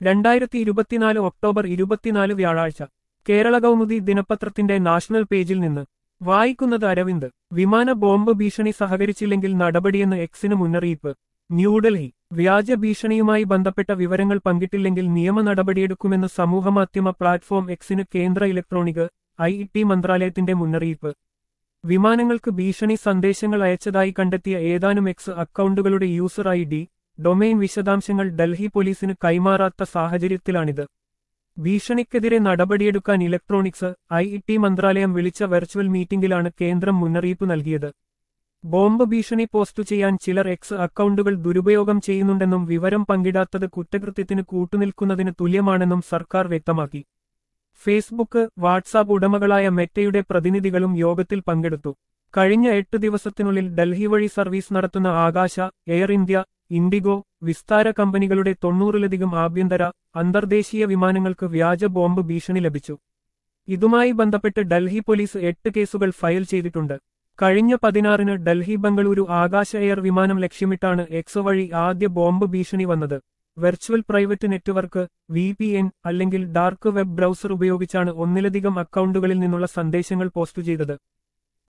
രണ്ടായിരത്തി ഇരുപത്തിനാല് ഒക്ടോബർ ഇരുപത്തിനാല് വ്യാഴാഴ്ച കേരള കൗമുദി ദിനപത്രത്തിന്റെ നാഷണൽ പേജിൽ നിന്ന് വായിക്കുന്നത് അരവിന്ദ് വിമാന ബോംബ് ഭീഷണി സഹകരിച്ചില്ലെങ്കിൽ നടപടിയെന്ന് എക്സിന് മുന്നറിയിപ്പ് ന്യൂഡൽഹി വ്യാജ ഭീഷണിയുമായി ബന്ധപ്പെട്ട വിവരങ്ങൾ പങ്കിട്ടില്ലെങ്കിൽ നിയമ നടപടിയെടുക്കുമെന്ന് സമൂഹമാധ്യമ പ്ലാറ്റ്ഫോം എക്സിന് കേന്ദ്ര ഇലക്ട്രോണിക് ഐ ടി മന്ത്രാലയത്തിന്റെ മുന്നറിയിപ്പ് വിമാനങ്ങൾക്ക് ഭീഷണി സന്ദേശങ്ങൾ അയച്ചതായി കണ്ടെത്തിയ ഏതാനും എക്സ് അക്കൗണ്ടുകളുടെ യൂസർ ഐ ഡി ഡൊമെയിൻ വിശദാംശങ്ങൾ ഡൽഹി പോലീസിന് കൈമാറാത്ത സാഹചര്യത്തിലാണിത് ഭീഷണിക്കെതിരെ നടപടിയെടുക്കാൻ ഇലക്ട്രോണിക്സ് ഐ ടി മന്ത്രാലയം വിളിച്ച വെർച്വൽ മീറ്റിംഗിലാണ് കേന്ദ്രം മുന്നറിയിപ്പ് നൽകിയത് ബോംബ് ഭീഷണി പോസ്റ്റ് ചെയ്യാൻ ചിലർ എക്സ് അക്കൗണ്ടുകൾ ദുരുപയോഗം ചെയ്യുന്നുണ്ടെന്നും വിവരം പങ്കിടാത്തത് കുറ്റകൃത്യത്തിന് കൂട്ടുനിൽക്കുന്നതിന് തുല്യമാണെന്നും സർക്കാർ വ്യക്തമാക്കി ഫേസ്ബുക്ക് വാട്സാപ്പ് ഉടമകളായ മെറ്റയുടെ പ്രതിനിധികളും യോഗത്തിൽ പങ്കെടുത്തു കഴിഞ്ഞ എട്ട് ദിവസത്തിനുള്ളിൽ ഡൽഹി വഴി സർവീസ് നടത്തുന്ന ആകാശ എയർ ഇന്ത്യ ഇൻഡിഗോ വിസ്താര കമ്പനികളുടെ തൊണ്ണൂറിലധികം ആഭ്യന്തര അന്തർദേശീയ വിമാനങ്ങൾക്ക് വ്യാജ ബോംബ് ഭീഷണി ലഭിച്ചു ഇതുമായി ബന്ധപ്പെട്ട് ഡൽഹി പോലീസ് എട്ട് കേസുകൾ ഫയൽ ചെയ്തിട്ടുണ്ട് കഴിഞ്ഞ പതിനാറിന് ഡൽഹി ബംഗളൂരു ആകാശ എയർ വിമാനം ലക്ഷ്യമിട്ടാണ് എക്സോ വഴി ആദ്യ ബോംബ് ഭീഷണി വന്നത് virtual private network V P N അല്ലെങ്കിൽ ഡാർക്ക് വെബ് ബ്രൗസർ ഉപയോഗിച്ചാണ് ഒന്നിലധികം അക്കൗണ്ടുകളിൽ നിന്നുള്ള സന്ദേശങ്ങൾ പോസ്റ്റ് ചെയ്തത്